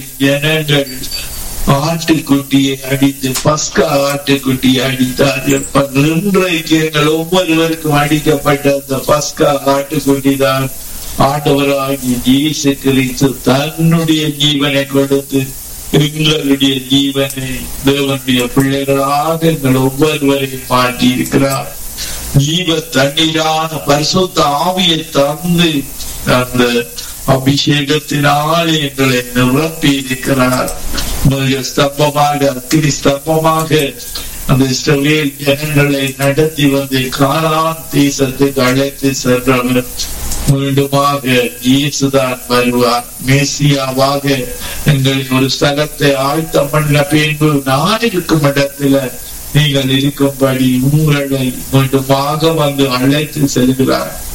ஜனங்கள் ஆட்டுக்குட்டியை அடித்து பஸ்கா ஆட்டுக்குட்டியை அடித்தார்கள் இன்றைக்கு எங்கள் ஒவ்வொருவருக்கும் அடிக்கப்பட்ட அந்த பஸ்கா ஆட்டுக்குட்டி தான் ஆண்டவராகிய இயேசு கிறிஸ்து தன்னுடைய ஜீவனை கொடுத்து எங்களுடைய ஜீவனை தேவனுடைய பிள்ளைகளாக எங்கள் ஒவ்வொருவரையும் மாற்றி இருக்கிறார் ஜீவ தண்ணீரான பரிசுத்த ஆவியை தந்து அந்த அபிஷேகத்தினாலே எங்களை நிரப்பி இருக்கிறார் மிக ஸ்தம்பமாக அக்கினி ஸ்தம்பமாக அந்த இஸ்ரவேல் ஜனங்களை நடத்தி வந்து காலான் தேசத்துக்கு அழைத்து சென்றவர் மீண்டுமாக இயேசுதான் வருவார் மேசியாவாக எங்களின் ஒரு ஸ்தலத்தை ஆழ்த்தம் பண்ண பின்பு நான் இருக்கும் இடத்துல நீங்கள் இருக்கும்படி உங்களை மீண்டுமாக வந்து அழைத்து செல்கிறார்